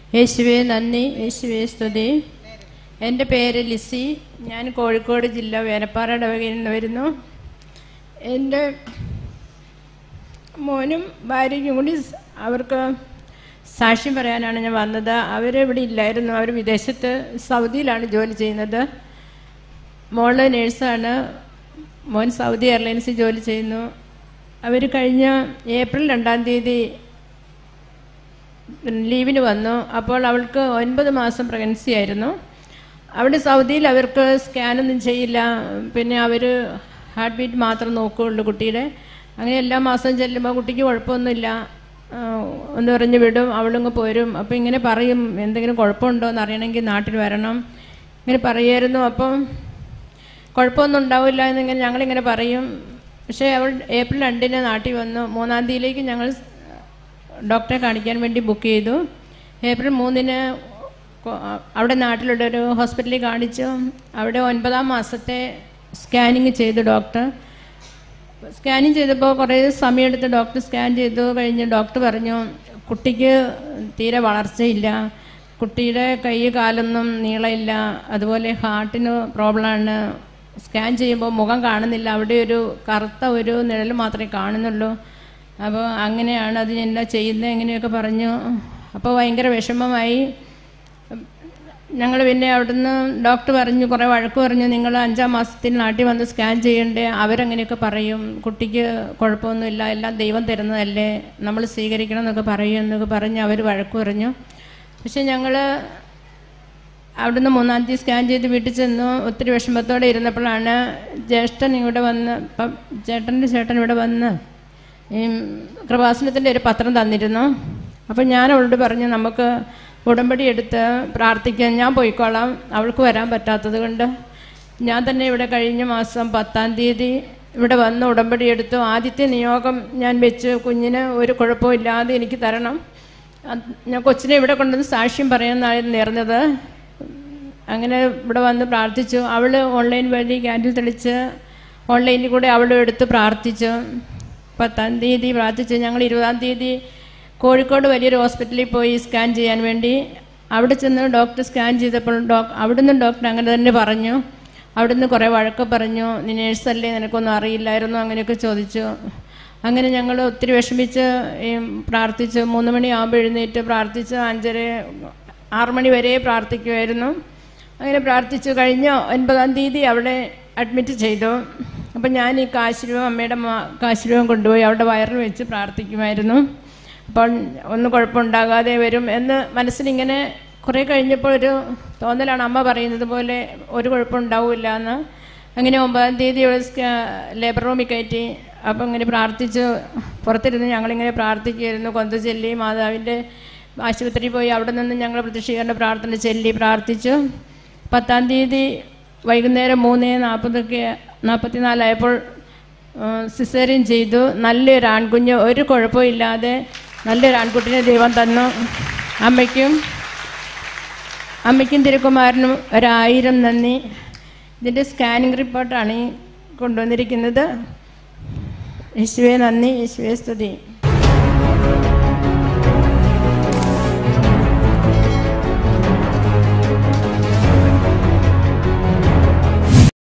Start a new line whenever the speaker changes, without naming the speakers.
യേശുവെ നന്ദി യേശുവെ സ്തുതി എൻ്റെ പേര് ലിസി ഞാൻ കോഴിക്കോട് ജില്ല വേനപ്പാറ ഇടവകയിൽ നിന്ന് വരുന്നു എൻ്റെ മോനും ഭാര്യയ്ക്കും കൂടി സ് അവർക്ക് സാക്ഷ്യം പറയാനാണ് ഞാൻ വന്നത് അവരിവിടെ ഇല്ലായിരുന്നു അവർ വിദേശത്ത് സൗദിയിലാണ് ജോലി ചെയ്യുന്നത് മോള് നേഴ്സാണ് മോൻ സൗദി എയർലൈൻസിൽ ജോലി ചെയ്യുന്നു അവർ കഴിഞ്ഞ ഏപ്രിൽ രണ്ടാം തീയതി ലീവിന് വന്നു അപ്പോൾ അവൾക്ക് ഒൻപത് മാസം പ്രഗ്നൻസി ആയിരുന്നു അവിടെ സൗദിയിൽ അവർക്ക് സ്കാനൊന്നും ചെയ്യില്ല പിന്നെ അവർ ഹാർട്ട് ബീറ്റ് മാത്രം നോക്കുകയുള്ളൂ കുട്ടിയുടെ അങ്ങനെ എല്ലാ മാസം ചെല്ലുമ്പോൾ കുട്ടിക്ക് കുഴപ്പമൊന്നുമില്ല ആ, ഒന്ന് പറഞ്ഞ് വിടും അവളിങ്ങ് പോരും അപ്പോൾ ഇങ്ങനെ പറയും എന്തെങ്കിലും കുഴപ്പമുണ്ടോ എന്ന് അറിയണമെങ്കിൽ നാട്ടിൽ വരണം ഇങ്ങനെ പറയായിരുന്നു അപ്പം കുഴപ്പമൊന്നും ഉണ്ടാവില്ല എന്നിങ്ങനെ ഞങ്ങളിങ്ങനെ പറയും പക്ഷേ അവൾ ഏപ്രിൽ രണ്ടിന് നാട്ടിൽ വന്നു മൂന്നാം തീയതിയിലേക്ക് ഞങ്ങൾ ഡോക്ടറെ കാണിക്കാൻ വേണ്ടി ബുക്ക് ചെയ്തു ഏപ്രിൽ മൂന്നിന് കൊ- അവിടെ നാട്ടിലുള്ള ഒരു ഹോസ്പിറ്റലിൽ കാണിച്ചു അവിടെ ഒൻപതാം മാസത്തെ സ്കാനിങ് ചെയ്തു ഡോക്ടർ സ്കാനിങ് ചെയ്തപ്പോൾ കുറേ സമയമെടുത്ത് ഡോക്ടർ സ്കാൻ ചെയ്തു കഴിഞ്ഞ് ഡോക്ടർ പറഞ്ഞു കുട്ടിക്ക് തീരെ വളർച്ചയില്ല കുട്ടിയുടെ കൈ കാലൊന്നും നീളമില്ല അതുപോലെ ഹാർട്ടിന് പ്രോബ്ലമാണ് സ്കാൻ ചെയ്യുമ്പോൾ മുഖം കാണുന്നില്ല അവിടെ ഒരു കറുത്ത ഒരു നിഴൽ മാത്രമേ കാണുന്നുള്ളൂ അപ്പോൾ അങ്ങനെയാണ് അതിന് എന്താ ചെയ്യുന്നത് എങ്ങനെയൊക്കെ പറഞ്ഞു അപ്പോൾ ഭയങ്കര വിഷമമായി ഞങ്ങൾ പിന്നെ അവിടുന്ന് ഡോക്ടർ പറഞ്ഞു കുറേ വഴക്ക് പറഞ്ഞു നിങ്ങൾ അഞ്ചാം മാസത്തിൽ നാട്ടിൽ വന്ന് സ്കാൻ ചെയ്യണ്ടേ അവരങ്ങനെയൊക്കെ പറയും കുട്ടിക്ക് കുഴപ്പമൊന്നുമില്ല എല്ലാം ദൈവം തരുന്നതല്ലേ നമ്മൾ സ്വീകരിക്കണം എന്നൊക്കെ പറയും എന്നൊക്കെ പറഞ്ഞ് അവർ വഴക്ക് പറഞ്ഞു പക്ഷെ ഞങ്ങൾ അവിടുന്ന് മൂന്നാം തീയതി സ്കാൻ ചെയ്ത് വീട്ടിൽ ചെന്നു ഒത്തിരി വിഷമത്തോടെ ഇരുന്നപ്പോഴാണ് ജ്യേഷ്ഠൻ ഇവിടെ വന്ന് ഇപ്പം ചേട്ടൻ്റെ ചേട്ടൻ ഇവിടെ വന്ന് ഈ കൃപാസനത്തിൻ്റെ ഒരു പത്രം തന്നിരുന്നു അപ്പം ഞാൻ അവളോട് പറഞ്ഞു നമുക്ക് ഉടമ്പടി എടുത്ത് പ്രാർത്ഥിക്കാൻ ഞാൻ പോയിക്കോളാം അവൾക്ക് വരാൻ പറ്റാത്തത് കൊണ്ട് ഞാൻ തന്നെ ഇവിടെ കഴിഞ്ഞ മാസം പത്താം തീയതി ഇവിടെ വന്ന് ഉടമ്പടി എടുത്തു ആദ്യത്തെ നിയോഗം ഞാൻ വെച്ച് കുഞ്ഞിന് ഒരു കുഴപ്പവും ഇല്ലാതെ എനിക്ക് തരണം അത് ഞാൻ കൊച്ചിനെ ഇവിടെ കൊണ്ടുവന്ന് സാക്ഷ്യം പറയാമെന്നായിരുന്നു നേർന്നത് അങ്ങനെ ഇവിടെ വന്ന് പ്രാർത്ഥിച്ചു അവൾ ഓൺലൈൻ വഴി ക്യാൻഡിൽ തെളിച്ച് ഓൺലൈനിൽ കൂടെ അവളും എടുത്ത് പ്രാർത്ഥിച്ചു പത്താം തീയതി പ്രാർത്ഥിച്ചു ഞങ്ങൾ ഇരുപതാം തീയതി കോഴിക്കോട് വലിയൊരു ഹോസ്പിറ്റലിൽ പോയി സ്കാൻ ചെയ്യാൻ വേണ്ടി അവിടെ ചെന്ന് ഡോക്ടർ സ്കാൻ ചെയ്തപ്പോൾ ഡോക് അവിടുന്ന് ഡോക്ടർ അങ്ങനെ തന്നെ പറഞ്ഞു അവിടുന്ന് കുറേ വഴക്ക് പറഞ്ഞു നീ നേഴ്സല്ലേ നിനക്കൊന്നും അറിയില്ലായിരുന്നു അങ്ങനെയൊക്കെ ചോദിച്ചു അങ്ങനെ ഞങ്ങൾ ഒത്തിരി വിഷമിച്ച് ഈ പ്രാർത്ഥിച്ചു മൂന്ന് മണിയാകുമ്പോൾ എഴുന്നേറ്റ് പ്രാർത്ഥിച്ച് അഞ്ചര ആറ് മണി വരെ പ്രാർത്ഥിക്കുമായിരുന്നു അങ്ങനെ പ്രാർത്ഥിച്ചു കഴിഞ്ഞ ഒൻപതാം തീയതി അവിടെ അഡ്മിറ്റ് ചെയ്തു അപ്പം ഞാൻ ഈ കാശുരൂപം അമ്മയുടെ മാ- കാശുരൂപം കൊണ്ടുപോയി അവിടെ വയറിൽ വെച്ച് പ്രാർത്ഥിക്കുമായിരുന്നു അപ്പോൾ ഒന്നും കുഴപ്പമുണ്ടാകാതെ വരും എന്ന് മനസ്സിലിങ്ങനെ കുറേ കഴിഞ്ഞപ്പോൾ ഒരു തോന്നലാണ് അമ്മ പറയുന്നത് പോലെ ഒരു കുഴപ്പമുണ്ടാവില്ല എന്ന് അങ്ങനെ ഒമ്പതാം തീയതി അവൾ സ്ക- ലേബർ റൂമിൽ കയറ്റി അപ്പം ഇങ്ങനെ പ്രാർത്ഥിച്ചു പുറത്തിരുന്ന് ഞങ്ങളിങ്ങനെ പ്രാർത്ഥിക്കുമായിരുന്നു കൊന്ത ചൊല്ലി മാതാവിൻ്റെ ആശുപത്രിയിൽ പോയി അവിടെ നിന്ന് ഞങ്ങൾ പ്രതിഷ്ഠീകരണ പ്രാർത്ഥന ചൊല്ലി പ്രാർത്ഥിച്ചു പത്താം തീയതി വൈകുന്നേരം മൂന്ന് നാൽപ്പതൊക്കെ നാൽപ്പത്തിനാലായപ്പോൾ സിസേറിയൻ ചെയ്തു നല്ലൊരു ആൺകുഞ്ഞ് ഒരു കുഴപ്പമില്ലാതെ നല്ലൊരു ആൺകുട്ടിനെ ദൈവം തന്നു അമ്മയ്ക്കും അമ്മയ്ക്കും തിരുക്കുമാരനും ഒരായിരം നന്ദി ഇതിൻ്റെ സ്കാനിങ് റിപ്പോർട്ടാണ് ഈ കൊണ്ടുവന്നിരിക്കുന്നത് യേശുവെ നന്ദി യേശുവെ സ്തുതി